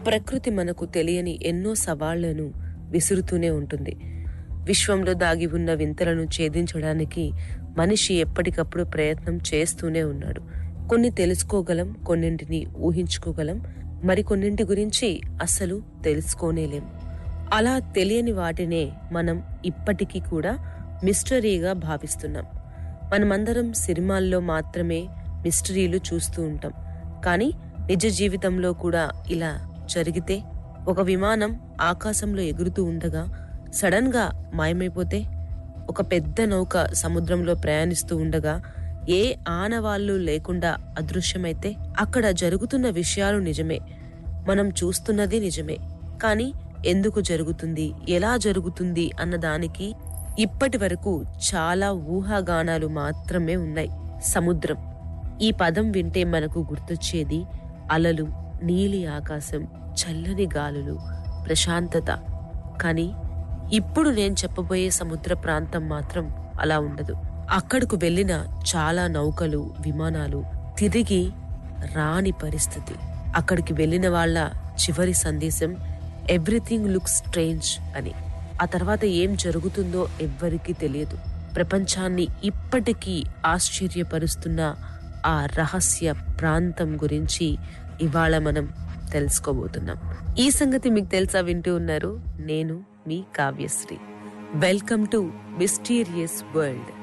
ప్రకృతి మనకు తెలియని ఎన్నో సవాళ్లను విసురుతూనే ఉంటుంది విశ్వంలో దాగి ఉన్న వింతలను ఛేదించడానికి మనిషి ఎప్పటికప్పుడు ప్రయత్నం చేస్తూనే ఉన్నాడు కొన్ని తెలుసుకోగలం కొన్నింటిని ఊహించుకోగలం మరికొన్నింటి గురించి అసలు తెలుసుకోనేలేం అలా తెలియని వాటినే మనం ఇప్పటికీ కూడా మిస్టరీగా భావిస్తున్నాం మనమందరం సినిమాల్లో మాత్రమే మిస్టరీలు చూస్తూ ఉంటాం కానీ నిజ జీవితంలో కూడా ఇలా జరిగితే ఒక విమానం ఆకాశంలో ఎగురుతూ ఉండగా సడన్ గా మాయమైపోతే ఒక పెద్ద నౌక సముద్రంలో ప్రయాణిస్తూ ఉండగా ఏ ఆనవాళ్లు లేకుండా అదృశ్యమైతే అక్కడ జరుగుతున్న విషయాలు నిజమే మనం చూస్తున్నది నిజమే కానీ ఎందుకు జరుగుతుంది ఎలా జరుగుతుంది అన్న దానికి ఇప్పటి వరకు చాలా ఊహాగానాలు మాత్రమే ఉన్నాయి సముద్రం ఈ పదం వింటే మనకు గుర్తొచ్చేది అలలు నీలి ఆకాశం చల్లని గాలులు ప్రశాంతత కానీ ఇప్పుడు నేను చెప్పబోయే సముద్ర ప్రాంతం మాత్రం అలా ఉండదు అక్కడకు వెళ్ళిన చాలా నౌకలు విమానాలు తిరిగి రాని పరిస్థితి అక్కడికి వెళ్ళిన వాళ్ళ చివరి సందేశం ఎవ్రీథింగ్ లుక్స్ స్ట్రేంజ్ అని ఆ తర్వాత ఏం జరుగుతుందో ఎవ్వరికీ తెలియదు ప్రపంచాన్ని ఇప్పటికీ ఆశ్చర్యపరుస్తున్న ఆ రహస్య ప్రాంతం గురించి ఇవాళ మనం తెలుసుకోబోతున్నాం ఈ సంగతి మీకు తెలుసా వింటూ ఉన్నారు నేను మీ Kavyasri welcome to mysterious world